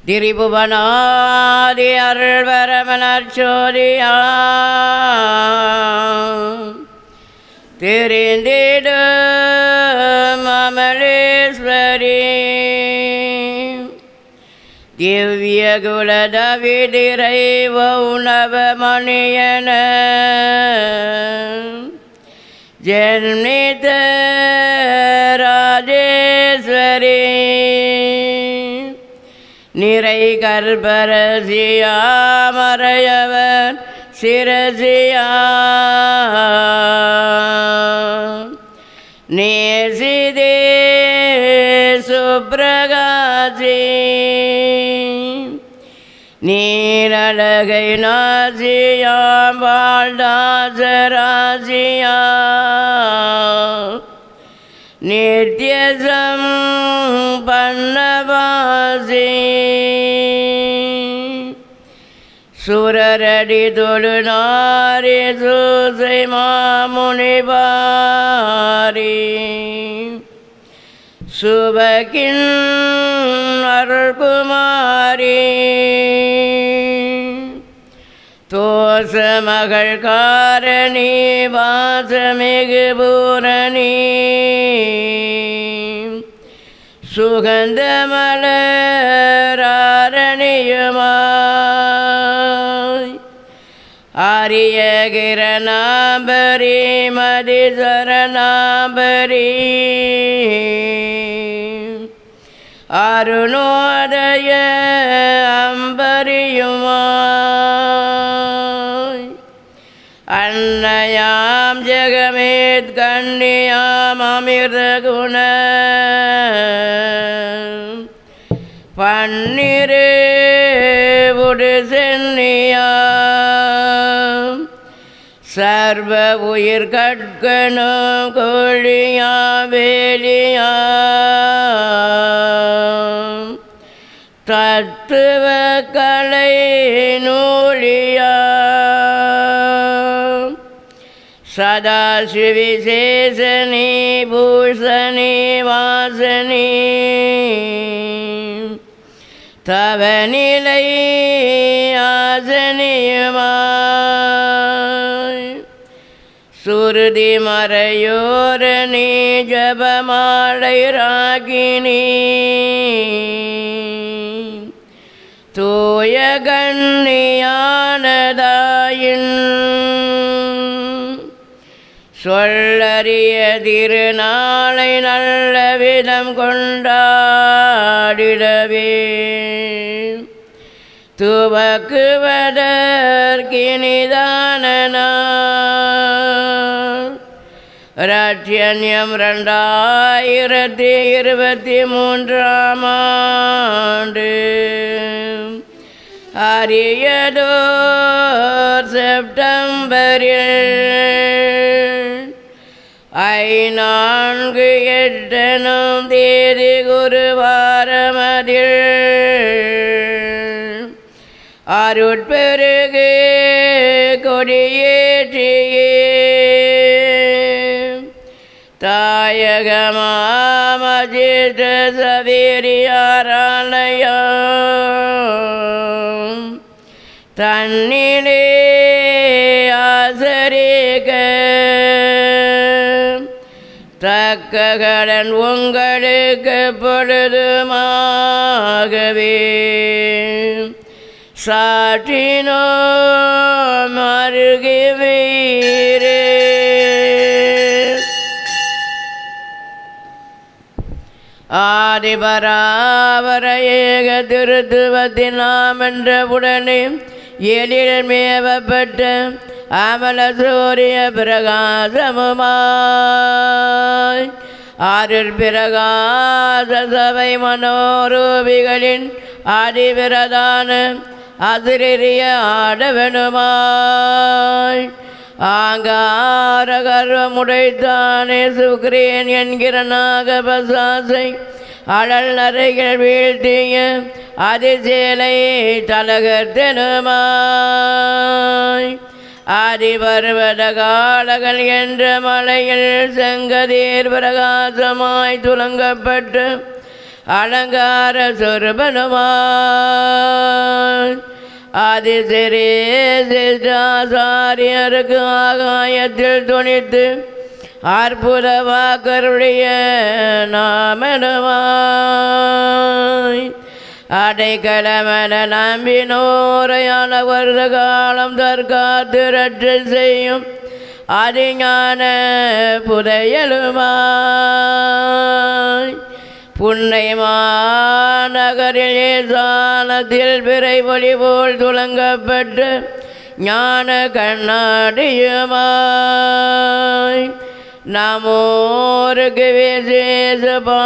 திரிபுவனாதி அருள்வரமனச்சோதியா தெரிந்திடு மமலேஸ்வரி திவ்ய குலதவிதிரை உணவமணியன ஜன்மித ராஜேஸ்வரி நிறை கர்ப்பரசியா மறையவர் சிரசியா நேசிதே சுப்ரகாசி நீரழகை நாசியாம் வாழ்தாசராசியா நித்யசம் பண்ணவாசி சுரரடி தொழுநாரி சூசை மாமுனிபாரி சுபகின் அருள்குமாரி தோச மகள் காரணி வாசமிகு பூரணி சுகந்த மலராரணியுமாய் ஆரிய கிரணாம்பரி மதி சரணாம்பரி அருணோதய அம்பரியுமாய் அன்னையாம் ஜெகமேத் கண்ணியாம் அமிர்த குண பன்னிரு உடு சென்னியாம் சர்வ உயிர் கட்கணும் கோழியா வேலியா தத்துவ கலை நூலியா சதாசிவிசேஷனி பூஷணி வாசனி தவ நிலை ஆசனியுமாய் சுருதி மறையோரணி ஜபமாலை ராகினி தூய கண்ணியானதாயின் சொல்லறிய திருநாளை நல்ல விதம் கொண்டாடிடவே துவக்குவதற்கினிதான ராட்சியன்யம் ரெண்டாயிரத்தி இருபத்தி மூன்றாம் ஆண்டு அரியதோர் செப்டம்பரில் ஐநான்கு எட்டனும் தேதி குருவாரமதில் அருட்பெருகு கொடியேற்றியே தாயகமாமஜித சவேரியாராலயம் தன்னிலே ஆசரிக்க தக்க கடன் உங்களுக்கு பொழுதுமாகவே சாற்றினோ மருகி வீரே ஆதிபராவர ஏக திருத்துவத்தினாம் என்ற உடனே எழில் மேவப்பட்ட அமல சூரிய பிரகாசமுமாய் ஆறில் பிரகாச சபை மனோரூபிகளின் ஆதிபிரதான அதிரிய ஆடவனுமாய் ஆங்கார கர்வமுடைத்தானே சுக்ரேன் என்கிற நாகபசாசை அழல் நரைகள் வீழ்த்திய அதிசேலை தலகத்தனுமாய் ஆதிபர்வத காலகள் என்ற மலையில் செங்கதீர் பிரகாசமாய் துலங்கப்பட்டு அலங்கார சொருபனுமாய் ஆதிசிறே சிஷ்டாசாரியருக்கு ஆகாயத்தில் துணித்து அற்புத வாக்கருடைய நாமனமாய் அடைக்கலமென நம்பினோரையான வருட காலம் தற்காத்து ரட்சை செய்யும் அதிஞான புதையலுமாய் புன்னை மாநகரில் ஏசானத்தில் பிறை ஒளி போல் துலங்கப்பட்டு ஞான கண்ணாடியுமாய் நமோருக்கு விசேஷ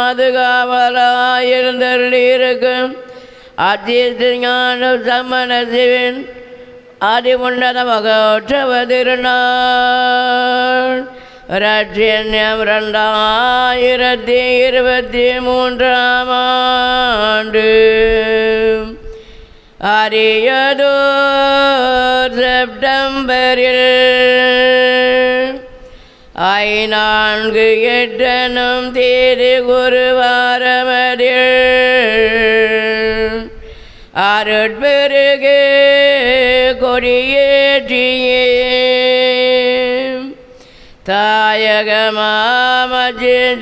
பாதுகாவலாயிருந்திருக்கும் அத்தியத்த ஞான சமண சிவன் அதிமுன்னதமகோற்சவ திருநாள் ரட்சண்யம் ரெண்டாயிரத்தி இருபத்தி மூன்றாம் ஆண்டு அரியதோ செப்டம்பரில் ஐநான்கு எட்டனும் தேதி குருவாரமதில் அருட்பெருகு கொடியேற்றியே தாயகமாமஜித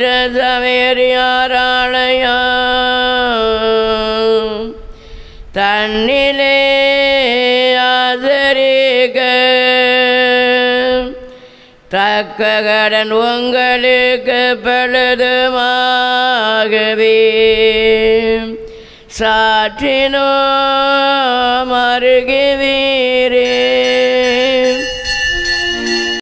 சமேரியாராலயம் தன்னிலே ஆதரிக்க தக்க கடன் உங்களுக்கு பழுதுமாகவே சாற்றினோ மருகுவீரே